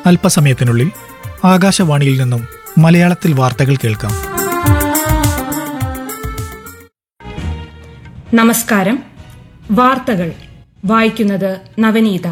അല്പസമയത്തിനുള്ളിൽ ആകാശവാണിയിൽ നിന്നും മലയാളത്തിൽ വാർത്തകൾ കേൾക്കാം നമസ്കാരം വാർത്തകൾ വായിക്കുന്നത് നവനീത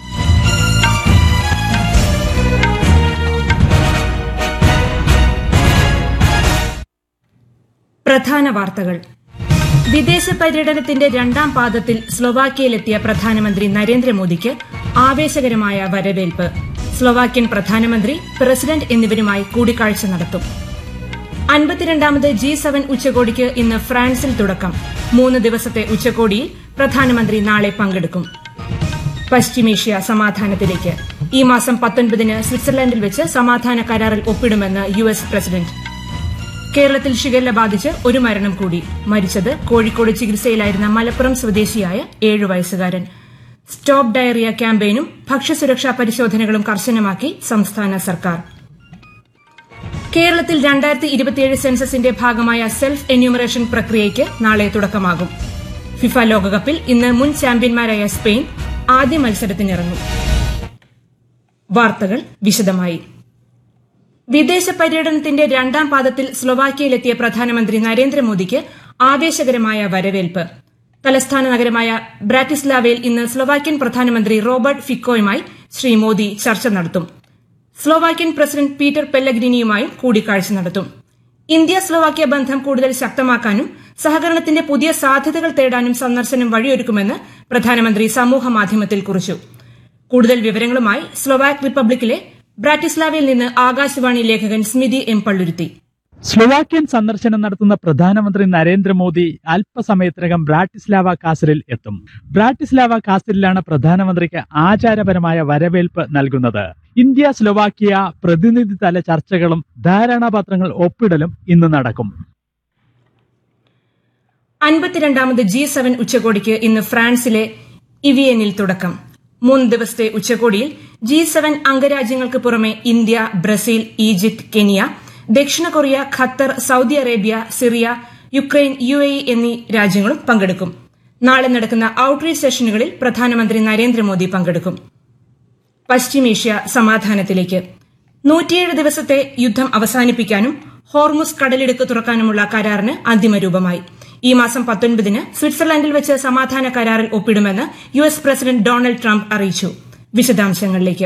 പ്രധാന വാർത്തകൾ വിദേശ പര്യടനത്തിന്റെ രണ്ടാം പാദത്തിൽ സ്ലൊവാക്യയിലെത്തിയ പ്രധാനമന്ത്രി നരേന്ദ്രമോദിക്ക് ആവേശകരമായ വരവേൽപ്പ് സ്ലൊവാക്യൻ പ്രധാനമന്ത്രി പ്രസിഡന്റ് എന്നിവരുമായി കൂടിക്കാഴ്ച നടത്തും അൻപത്തിരണ്ടാമത് ജി സെവൻ ഉച്ചകോടിക്ക് ഇന്ന് ഫ്രാൻസിൽ തുടക്കം മൂന്ന് ദിവസത്തെ ഉച്ചകോടിയിൽ പ്രധാനമന്ത്രി നാളെ പങ്കെടുക്കും പശ്ചിമേഷ്യ സമാധാനത്തിലേക്ക് ഈ മാസം പത്തൊൻപതിന് സ്വിറ്റ്സർലൻഡിൽ വെച്ച് സമാധാന കരാറിൽ ഒപ്പിടുമെന്ന് യു എസ് പ്രസിഡന്റ് കേരളത്തിൽ ഷിഗല്ല ബാധിച്ച് ഒരു മരണം കൂടി മരിച്ചത് കോഴിക്കോട് ചികിത്സയിലായിരുന്ന മലപ്പുറം സ്വദേശിയായ ഏഴു വയസ്സുകാരൻ സ്റ്റോപ്പ് ഡയറിയ ക്യാമ്പയിനും ഭക്ഷ്യസുരക്ഷാ പരിശോധനകളും കർശനമാക്കി സംസ്ഥാന സർക്കാർ കേരളത്തിൽ രണ്ടായിരത്തി ഇരുപത്തിയേഴ് സെൻസസിന്റെ ഭാഗമായ സെൽഫ് എന്യൂമറേഷൻ പ്രക്രിയയ്ക്ക് നാളെ തുടക്കമാകും ഫിഫ ലോകകപ്പിൽ ഇന്ന് മുൻ ചാമ്പ്യന്മാരായ സ്പെയിൻ ആദ്യ മത്സരത്തിനിറങ്ങും വാർത്തകൾ വിശദമായി വിദേശ പര്യടനത്തിന്റെ രണ്ടാം പാദത്തിൽ സ്ലൊവാക്യയിലെത്തിയ പ്രധാനമന്ത്രി നരേന്ദ്രമോദിക്ക് ആവേശകരമായ വരവേൽപ്പ് തലസ്ഥാന നഗരമായ ബ്രാറ്റിസ്ലാവയിൽ ഇന്ന് സ്ലൊവാക്യൻ പ്രധാനമന്ത്രി റോബർട്ട് ഫിക്കോയുമായി ശ്രീ മോദി ചർച്ച നടത്തും സ്ലൊവാക്യൻ പ്രസിഡന്റ് പീറ്റർ പെല്ലഗ്രിനിയുമായും കൂടിക്കാഴ്ച നടത്തും ഇന്ത്യ സ്ലൊവാക്യ ബന്ധം കൂടുതൽ ശക്തമാക്കാനും സഹകരണത്തിന്റെ പുതിയ സാധ്യതകൾ തേടാനും സന്ദർശനം വഴിയൊരുക്കുമെന്ന് പ്രധാനമന്ത്രി സമൂഹമാധ്യമത്തിൽ കുറിച്ചു കൂടുതൽ വിവരങ്ങളുമായി സ്ലൊവാക് റിപ്പബ്ലിക്കിലെ ബ്രാറ്റിസ്ലാവയിൽ നിന്ന് ആകാശവാണി ലേഖകൻ സ്മിതി എം പള്ളുരുത്തി സ്ലൊവാക്യൻ സന്ദർശനം നടത്തുന്ന പ്രധാനമന്ത്രി നരേന്ദ്രമോദി അല്പസമയത്തിനകം ബ്രാറ്റിസ്ലാവ കാസലിൽ എത്തും ബ്രാറ്റിസ്ലാവ കാസലിലാണ് പ്രധാനമന്ത്രിക്ക് ആചാരപരമായ വരവേൽപ്പ് നൽകുന്നത് ഇന്ത്യ സ്ലൊവാക്യ പ്രതിനിധിതല ചർച്ചകളും ധാരണാപത്രങ്ങൾ ഒപ്പിടലും ഇന്ന് നടക്കും അൻപത്തിരണ്ടാമത് ജി സെവൻ ഉച്ചകോടിക്ക് ഇന്ന് ഫ്രാൻസിലെ ഇവിയനിൽ തുടക്കം മൂന്ന് ദിവസത്തെ ഉച്ചകോടിയിൽ ജി സെവൻ അംഗരാജ്യങ്ങൾക്ക് പുറമെ ഇന്ത്യ ബ്രസീൽ ഈജിപ്ത് കെനിയ ദക്ഷിണ Korea Qatar Saudi Arabia Syria Ukraine U A എന്നീ രാജ്യങ്ങളും പങ്കെടുക്കും നാളെ നടക്കുന്ന ഔട്ട്റീച്ച് സെഷനുകളിൽ പ്രധാനമന്ത്രി നരേന്ദ്രമോദി പങ്കെടുക്കും പശ്ചിമേഷ്യ സമാധാനത്തിലേക്ക് നൂറ്റിയേഴ് ദിവസത്തെ യുദ്ധം അവസാനിപ്പിക്കാനും ഹോർമുസ് കടലിടുക്ക് തുറക്കാനുമുള്ള കരാറിന് അന്തിമരൂപമായി ഈ മാസം പത്തൊൻപതിന് സ്വിറ്റ്സർലൻഡിൽ വെച്ച് സമാധാന കരാറിൽ ഒപ്പിടുമെന്ന് U S president Donald Trump അറിയിച്ചു വിശദാംശങ്ങളിലേക്ക്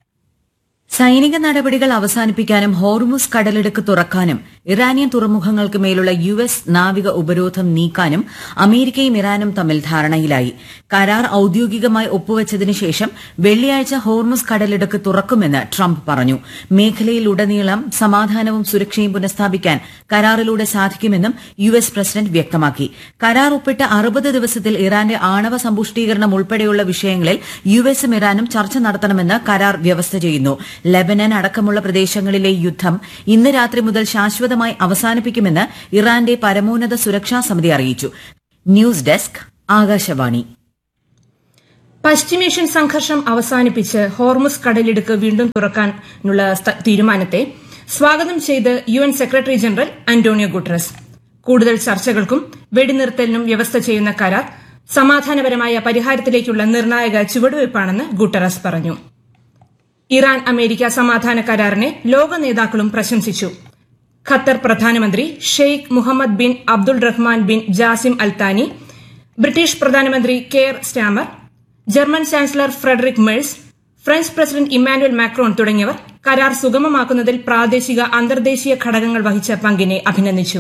സൈനിക നടപടികൾ അവസാനിപ്പിക്കാനും ഹോർമുസ് കടലിടുക്ക് തുറക്കാനും ഇറാനിയൻ തുറമുഖങ്ങൾക്ക് മേലുള്ള യു എസ് നാവിക ഉപരോധം നീക്കാനും അമേരിക്കയും ഇറാനും തമ്മിൽ ധാരണയിലായി കരാർ ഔദ്യോഗികമായി ഒപ്പുവച്ചതിനു ശേഷം വെള്ളിയാഴ്ച ഹോർമുസ് കടലിടുക്ക് തുറക്കുമെന്ന് ട്രംപ് പറഞ്ഞു മേഖലയിലുടനീളം സമാധാനവും സുരക്ഷയും പുനഃസ്ഥാപിക്കാൻ കരാറിലൂടെ സാധിക്കുമെന്നും യു എസ് പ്രസിഡന്റ് വ്യക്തമാക്കി കരാർ ഒപ്പിട്ട അറുപത് ദിവസത്തിൽ ഇറാന്റെ ആണവ സമ്പുഷ്ടീകരണം ഉൾപ്പെടെയുള്ള വിഷയങ്ങളിൽ യു എസും ഇറാനും ചർച്ച നടത്തണമെന്ന് കരാർ വ്യവസ്ഥ ചെയ്യുന്നു ലെബനൻ അടക്കമുള്ള പ്രദേശങ്ങളിലെ യുദ്ധം ഇന്ന് രാത്രി മുതൽ ശാശ്വതമായി അവസാനിപ്പിക്കുമെന്ന് ഇറാന്റെ പരമോന്നത സുരക്ഷാ സമിതി അറിയിച്ചു ന്യൂസ് ഡെസ്ക് ആകാശവാണി പശ്ചിമേഷ്യൻ സംഘർഷം അവസാനിപ്പിച്ച് ഹോർമുസ് കടലിടുക്ക് വീണ്ടും തുറക്കാനുള്ള സ്ഥ- തീരുമാനത്തെ സ്വാഗതം ചെയ്ത് U N secretary general Antonio Guterres കൂടുതൽ ചർച്ചകൾക്കും വെടിനിർത്തലിനും വ്യവസ്ഥ ചെയ്യുന്ന കരാർ സമാധാനപരമായ പരിഹാരത്തിലേക്കുള്ള നിർണായക ചുവടുവയ്പ്പാണെന്ന് ഗുട്ടറസ് പറഞ്ഞു ഇറാൻ അമേരിക്ക സമാധാന കരാറിനെ ലോക നേതാക്കളും പ്രശംസിച്ചു ഖത്തർ പ്രധാനമന്ത്രി Sheikh Mohammed bin Abdul Rahman bin Jassim Al Thani British പ്രധാനമന്ത്രി Keir Starmer German chancellor Friedrich Merz French president Emmanuel Macron തുടങ്ങിയവർ കരാർ സുഗമമാക്കുന്നതിൽ പ്രാദേശിക അന്തർദേശീയ ഘടകങ്ങൾ വഹിച്ച പങ്കിനെ അഭിനന്ദിച്ചു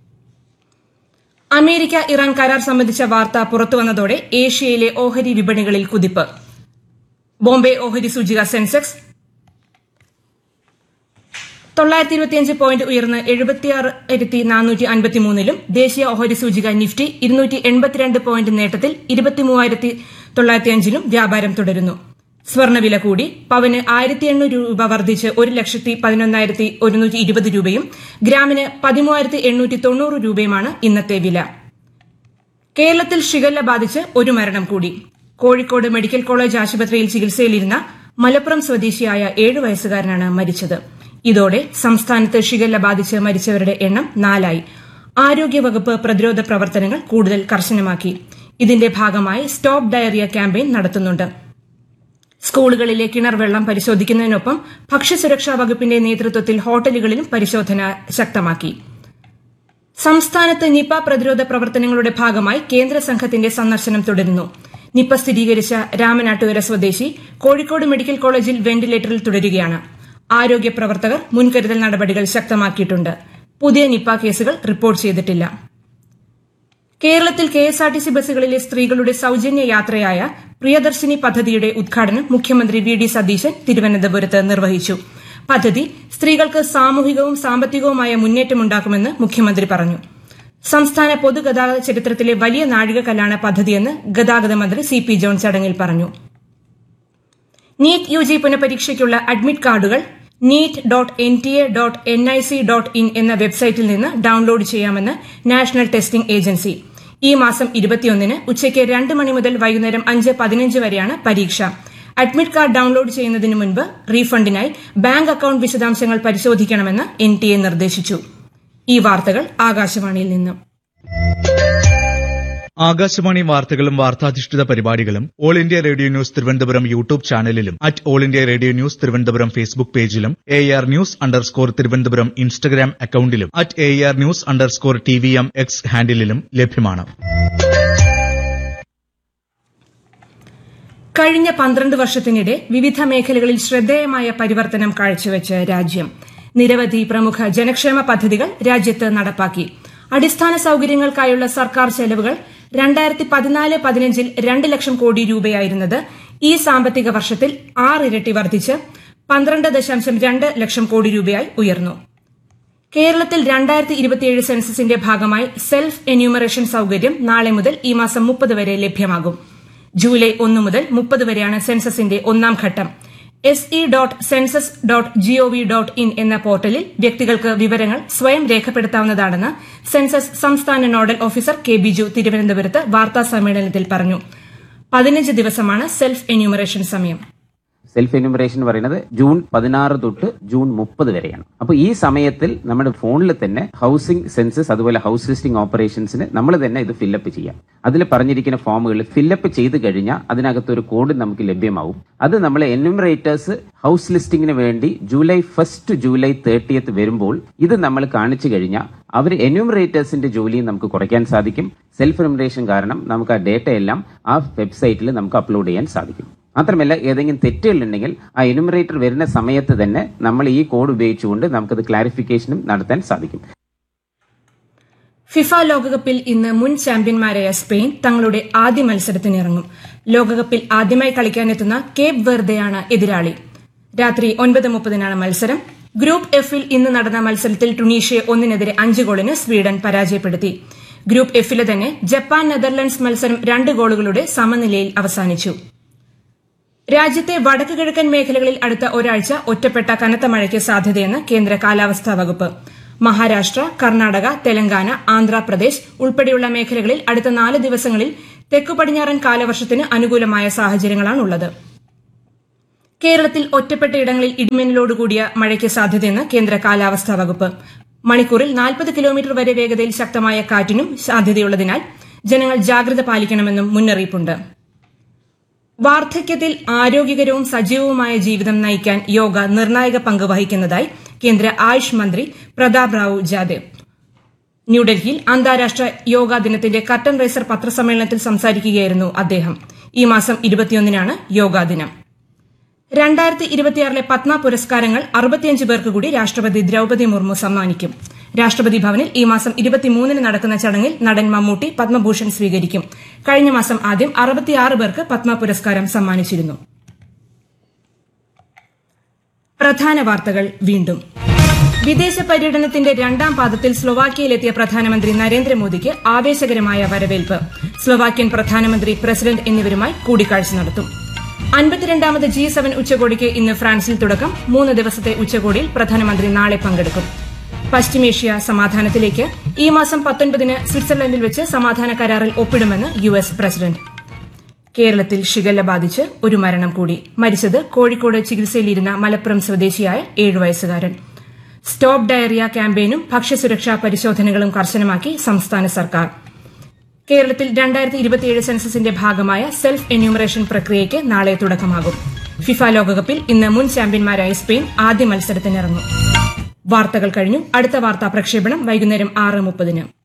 അമേരിക്ക ഇറാൻ കരാർ സംബന്ധിച്ച വാർത്ത പുറത്തുവന്നതോടെ ഏഷ്യയിലെ ഓഹരി വിപണികളിൽ കുതിപ്പ് ബോംബെ ഓഹരി സൂചിക സെൻസെക്സ് തൊള്ളായിരത്തി ഇരുപത്തിയഞ്ച് പോയിന്റ് ഉയർന്ന് എഴുപത്തിയാറായിരത്തി നാനൂറ്റി അൻപത്തിമൂന്നിലും ദേശീയ ഓഹരി സൂചിക നിഫ്റ്റി ഇരുന്നൂറ്റി എൺപത്തിരണ്ട് പോയിന്റ് നേട്ടത്തിൽ ഇരുപത്തിമൂവായിരത്തി തൊള്ളായിരത്തി അഞ്ചിലും വ്യാപാരം തുടരുന്നു സ്വർണ്ണവില കൂടി പവന് ആയിരത്തി എണ്ണൂറ് രൂപ വർദ്ധിച്ച് ഒരു ലക്ഷത്തി പതിനൊന്നായിരത്തി ഒരുന്നൂറ്റി ഇരുപത് രൂപയും ഗ്രാമിന് പതിമൂവായിരത്തി എണ്ണൂറ്റി തൊണ്ണൂറ് രൂപയുമാണ് ഇന്നത്തെ വില കേരളത്തിൽ ഷിഗല്ല ബാധിച്ച് ഒരു മരണം കൂടി കോഴിക്കോട് മെഡിക്കൽ കോളേജ് ആശുപത്രിയിൽ ചികിത്സയിലിരുന്ന മലപ്പുറം സ്വദേശിയായ ഏഴു വയസ്സുകാരനാണ് മരിച്ചത് ഇതോടെ സംസ്ഥാനത്ത് ഷിഗല്ല ബാധിച്ച് മരിച്ചവരുടെ എണ്ണം നാലായി ആരോഗ്യവകുപ്പ് പ്രതിരോധ പ്രവർത്തനങ്ങൾ കൂടുതൽ കർശനമാക്കി ഇതിന്റെ ഭാഗമായി സ്റ്റോപ്പ് ഡയറിയ ക്യാമ്പയിൻ നടത്തുന്നുണ്ട് സ്കൂളുകളിലെ കിണർ വെള്ളം പരിശോധിക്കുന്നതിനൊപ്പം ഭക്ഷ്യസുരക്ഷാ വകുപ്പിന്റെ നേതൃത്വത്തിൽ ഹോട്ടലുകളിലും പരിശോധന ശക്തമാക്കി സംസ്ഥാനത്ത് നിപ പ്രതിരോധ പ്രവർത്തനങ്ങളുടെ ഭാഗമായി കേന്ദ്ര സംഘത്തിന്റെ സന്ദർശനം തുടരുന്നു നിപ സ്ഥിരീകരിച്ച രാമനാട്ടുകര സ്വദേശി കോഴിക്കോട് മെഡിക്കൽ കോളേജിൽ വെന്റിലേറ്ററിൽ തുടരുകയാണ് ആരോഗ്യ പ്രവർത്തകർ മുൻകരുതൽ നടപടികൾ ശക്തമാക്കിയിട്ടുണ്ട് പുതിയ നിപ കേസുകൾ റിപ്പോർട്ട് ചെയ്തിട്ടില്ല കേരളത്തിൽ കെഎസ്ആർടിസി ബസ്സുകളിലെ സ്ത്രീകളുടെ സൌജന്യ യാത്രയായ പ്രിയദർശിനി പദ്ധതിയുടെ ഉദ്ഘാടനം മുഖ്യമന്ത്രി വി ഡി സതീശൻ തിരുവനന്തപുരത്ത് നിർവഹിച്ചു പദ്ധതി സ്ത്രീകൾക്ക് സാമൂഹികവും സാമ്പത്തികവുമായ മുന്നേറ്റമുണ്ടാക്കുമെന്ന് മുഖ്യമന്ത്രി പറഞ്ഞു സംസ്ഥാന പൊതുഗതാഗത ചരിത്രത്തിലെ വലിയ നാഴികക്കല്ലാണ് പദ്ധതിയെന്ന് ഗതാഗത മന്ത്രി സി പി ജോൺ ചടങ്ങിൽ പറഞ്ഞു നീറ്റ് യു ജി പുനഃപരീക്ഷയ്ക്കുള്ള അഡ്മിറ്റ് കാർഡുകൾ NEET dot N T A dot N I C dot in എന്ന വെബ്സൈറ്റിൽ നിന്ന് ഡൌൺലോഡ് ചെയ്യാമെന്ന് നാഷണൽ ടെസ്റ്റിംഗ് ഏജൻസി ഈ മാസം ഇരുപത്തിയൊന്നിന് ഉച്ചയ്ക്ക് രണ്ട് മണി മുതൽ വൈകുന്നേരം അഞ്ച് പതിനഞ്ച് വരെയാണ് പരീക്ഷ അഡ്മിറ്റ് കാർഡ് ഡൌൺലോഡ് ചെയ്യുന്നതിന് മുൻപ് റീഫണ്ടിനായി ബാങ്ക് അക്കൌണ്ട് വിശദാംശങ്ങൾ പരിശോധിക്കണമെന്ന് എൻ ടി എ നിർദ്ദേശിച്ചു ഈ വാർത്തകൾ ആകാശവാണിയിൽ നിന്നും ആകാശവാണി വാർത്തകളും വാർത്താധിഷ്ഠിത പരിപാടികളും all India radio news Thiruvananthapuram YouTube ചാനലിലും at all India radio news Thiruvananthapuram Facebook പേജിലും A R news underscore Thiruvananthapuram Instagram അക്കൌണ്ടിലും at A R news underscore T V M X ഹാൻഡിലും ലഭ്യമാണ് കഴിഞ്ഞ പന്ത്രണ്ട് വർഷത്തിനിടെ വിവിധ മേഖലകളിൽ ശ്രദ്ധേയമായ പരിവർത്തനം കാഴ്ചവെച്ച് രാജ്യം നിരവധി പ്രമുഖ ജനക്ഷേമ പദ്ധതികൾ രാജ്യത്ത് നടപ്പാക്കി അടിസ്ഥാന സൌകര്യങ്ങൾക്കായുള്ള സർക്കാർ ചെലവുകൾ രണ്ടായിരത്തി പതിനാല് പതിനഞ്ചിൽ രണ്ട് ലക്ഷം കോടി രൂപയായിരുന്നത് ഈ സാമ്പത്തിക വർഷത്തിൽ ആറിരട്ടി വർദ്ധിച്ച് പന്ത്രണ്ട് ദശാംശം രണ്ട് ലക്ഷം കോടി രൂപയായി ഉയർന്നു കേരളത്തിൽ രണ്ടായിരത്തി ഇരുപത്തിയേഴ് സെൻസസിന്റെ ഭാഗമായി സെൽഫ് എന്യൂമറേഷൻ സൌകര്യം നാളെ മുതൽ ഈ മാസം മുപ്പത് വരെ ലഭ്യമാകും ജൂലൈ ഒന്ന് മുതൽ മുപ്പത് വരെയാണ് സെൻസസിന്റെ ഒന്നാം ഘട്ടം S E dot census dot gov dot in എന്ന പോർട്ടലിൽ വ്യക്തികൾക്ക് വിവരങ്ങൾ സ്വയം രേഖപ്പെടുത്താവുന്നതാണെന്ന് സെൻസസ് സംസ്ഥാന നോഡൽ ഓഫീസർ കെ ബിജു തിരുവനന്തപുരത്ത് വാർത്താ സമ്മേളനത്തിൽ പറഞ്ഞു പതിനഞ്ച് ദിവസമാണ് സെൽഫ് എന്യൂമറേഷൻ സമയം സെൽഫ് എന്യൂമറേഷൻ എന്ന് പറയുന്നത് ജൂൺ പതിനാറ് തൊട്ട് ജൂൺ മുപ്പത് വരെയാണ് അപ്പോൾ ഈ സമയത്തിൽ നമ്മുടെ ഫോണിൽ തന്നെ ഹൗസിംഗ് സെൻസസ് അതുപോലെ ഹൗസ് ലിസ്റ്റിംഗ് ഓപ്പറേഷൻസിന് നമ്മൾ തന്നെ ഇത് ഫില്ലപ്പ് ചെയ്യാം അതിൽ പറഞ്ഞിരിക്കുന്ന ഫോമുകൾ ഫില്ലപ്പ് ചെയ്ത് കഴിഞ്ഞാൽ അതിനകത്ത് ഒരു കോഡ് നമുക്ക് ലഭ്യമാവും അത് നമ്മൾ എന്യൂമറേറ്റേഴ്സ് ഹൗസ് ലിസ്റ്റിംഗിന് വേണ്ടി ജൂലൈ ഫസ്റ്റ് ജൂലൈ തേർട്ടിയത്ത് വരുമ്പോൾ ഇത് നമ്മൾ കാണിച്ചു കഴിഞ്ഞാൽ അവർ എന്യൂമറേറ്റേഴ്സിന്റെ ജോലിയും നമുക്ക് കുറയ്ക്കാൻ സാധിക്കും സെൽഫ് എന്യൂമറേഷൻ കാരണം നമുക്ക് ആ ഡേറ്റ എല്ലാം ആ വെബ്സൈറ്റിൽ നമുക്ക് അപ്ലോഡ് ചെയ്യാൻ സാധിക്കും മാത്രമല്ല ഏതെങ്കിലും തെറ്റുകൾ ഉണ്ടെങ്കിൽ ആ എന്യൂമറേറ്റർ വരുന്ന സമയത്ത് തന്നെ നമ്മൾ ഈ കോഡ് ഉപയോഗിച്ചുകൊണ്ട് നമുക്കത് ക്ലാരിഫിക്കേഷനും നടത്താൻ സാധിക്കും ഫിഫ ലോകകപ്പിൽ ഇന്ന് മുൻ ചാമ്പ്യന്മാരായ സ്പെയിൻ തങ്ങളുടെ ആദ്യ മത്സരത്തിനിറങ്ങും ലോകകപ്പിൽ ആദ്യമായി കളിക്കാനെത്തുന്ന കേപ്പ് വെർദെയാണ് എതിരാളി രാത്രി ഒൻപത് മുപ്പതിനാണ് മത്സരം ഗ്രൂപ്പ് എഫിൽ ഇന്ന് നടന്ന മത്സരത്തിൽ ടുണീഷ്യയെ ഒന്നിനെതിരെ അഞ്ച് ഗോളിന് സ്വീഡൻ പരാജയപ്പെടുത്തി ഗ്രൂപ്പ് എഫിലെ തന്നെ ജപ്പാൻ നെതർലൻഡ്സ് മത്സരം രണ്ട് ഗോളുകളുടെ സമനിലയിൽ അവസാനിച്ചു രാജ്യത്തെ വടക്ക് കിഴക്കൻ മേഖലകളിൽ അടുത്ത ഒരാഴ്ച ഒറ്റപ്പെട്ട കനത്ത മഴയ്ക്ക് സാധ്യതയെന്ന് കേന്ദ്ര കാലാവസ്ഥാ വകുപ്പ് മഹാരാഷ്ട്ര കർണാടക തെലങ്കാന ആന്ധ്രാപ്രദേശ് ഉൾപ്പെടെയുള്ള മേഖലകളിൽ അടുത്ത നാല് ദിവസങ്ങളിൽ തെക്കു പടിഞ്ഞാറൻ കാലവർഷത്തിന് അനുകൂലമായ സാഹചര്യങ്ങളാണുള്ളത് കേരളത്തിൽ ഒറ്റപ്പെട്ട ഇടങ്ങളിൽ ഇടിമിന്നലോടുകൂടിയ മഴയ്ക്ക് സാധ്യതയെന്ന് കേന്ദ്ര കാലാവസ്ഥാ വകുപ്പ് മണിക്കൂറിൽ നാൽപ്പത് കിലോമീറ്റർ വരെ വേഗതയിൽ ശക്തമായ കാറ്റിനും സാധ്യതയുള്ളതിനാൽ ജനങ്ങൾ ജാഗ്രത പാലിക്കണമെന്നും മുന്നറിയിപ്പുണ്ട് വാർദ്ധക്യത്തിൽ ആരോഗ്യകരവും സജീവവുമായ ജീവിതം നയിക്കാൻ യോഗ നിർണായക പങ്ക് വഹിക്കുന്നതായി കേന്ദ്ര ആയുഷ് മന്ത്രി പ്രതാപ് റാവു ജാദേവ് ന്യൂഡൽഹിയിൽ അന്താരാഷ്ട്ര യോഗാ ദിനത്തിന്റെ കർട്ടൻ റൈസർ പത്രസമ്മേളനത്തിൽ സംസാരിക്കുകയായിരുന്നു അദ്ദേഹം ഈ മാസം ഇരുപത്തിയൊന്നിനാണ് യോഗാ ദിനം രണ്ടായിരത്തി ഇരുപത്തിയാറിലെ പത്മ പുരസ്കാരങ്ങൾ അറുപത്തിയഞ്ച് പേർക്ക് കൂടി രാഷ്ട്രപതി ദ്രൌപതി മുർമു സമ്മാനിക്കും രാഷ്ട്രപതി ഭവനിൽ ഈ മാസം ഇരുപത്തിമൂന്നിന് നടക്കുന്ന ചടങ്ങിൽ നടൻ മമ്മൂട്ടി പത്മഭൂഷൺ സ്വീകരിക്കും കഴിഞ്ഞ മാസം ആദ്യം അറുപത്തിയാറ് പേർക്ക് പത്മ പുരസ്കാരം സമ്മാനിച്ചിരുന്നു പ്രധാന വാർത്തകൾ വീണ്ടും വിദേശ പര്യടനത്തിന്റെ രണ്ടാം പാദത്തിൽ സ്ലൊവാക്യയിലെത്തിയ പ്രധാനമന്ത്രി നരേന്ദ്രമോദിക്ക് ആവേശകരമായ വരവേൽപ്പ് സ്ലൊവാക്യൻ പ്രധാനമന്ത്രി പ്രസിഡന്റ് എന്നിവരുമായി കൂടിക്കാഴ്ച നടത്തും അൻപത്തിരണ്ടാമത് ജി സെവൻ ഉച്ചകോടിക്ക് ഇന്ന് ഫ്രാൻസിൽ തുടക്കം മൂന്ന് ദിവസത്തെ ഉച്ചകോടിയിൽ പ്രധാനമന്ത്രി നാളെ പങ്കെടുക്കും പശ്ചിമേഷ്യ സമാധാനത്തിലേക്ക് ഈ മാസം പത്തൊൻപതിന് സ്വിറ്റ്സർലൻഡിൽ വെച്ച് സമാധാന കരാറിൽ ഒപ്പിടുമെന്ന് യു എസ് പ്രസിഡന്റ് കേരളത്തിൽ ഷിഗല്ല ബാധിച്ച് ഒരു മരണം കൂടി മരിച്ചത് കോഴിക്കോട് ചികിത്സയിലിരുന്ന മലപ്പുറം സ്വദേശിയായ ഏഴു വയസ്സുകാരൻ സ്റ്റോപ്പ് ഡയറിയ ക്യാമ്പയിനും ഭക്ഷ്യസുരക്ഷാ പരിശോധനകളും കർശനമാക്കി സംസ്ഥാന സർക്കാർ കേരളത്തിൽ രണ്ടായിരത്തി ഇരുപത്തിയേഴ് സെൻസസിന്റെ ഭാഗമായ സെൽഫ് എന്യൂമറേഷൻ പ്രക്രിയയ്ക്ക് നാളെ തുടക്കമാകും ഫിഫ ലോകകപ്പിൽ ഇന്ന് മുൻ ചാമ്പ്യന്മാരായ സ്പെയിൻ ആദ്യ മത്സരത്തിനിറങ്ങും വാർത്തകൾ കഴിഞ്ഞു അടുത്ത വാർത്താ പ്രക്ഷേപണം വൈകുന്നേരം ആറ് മുപ്പതിന്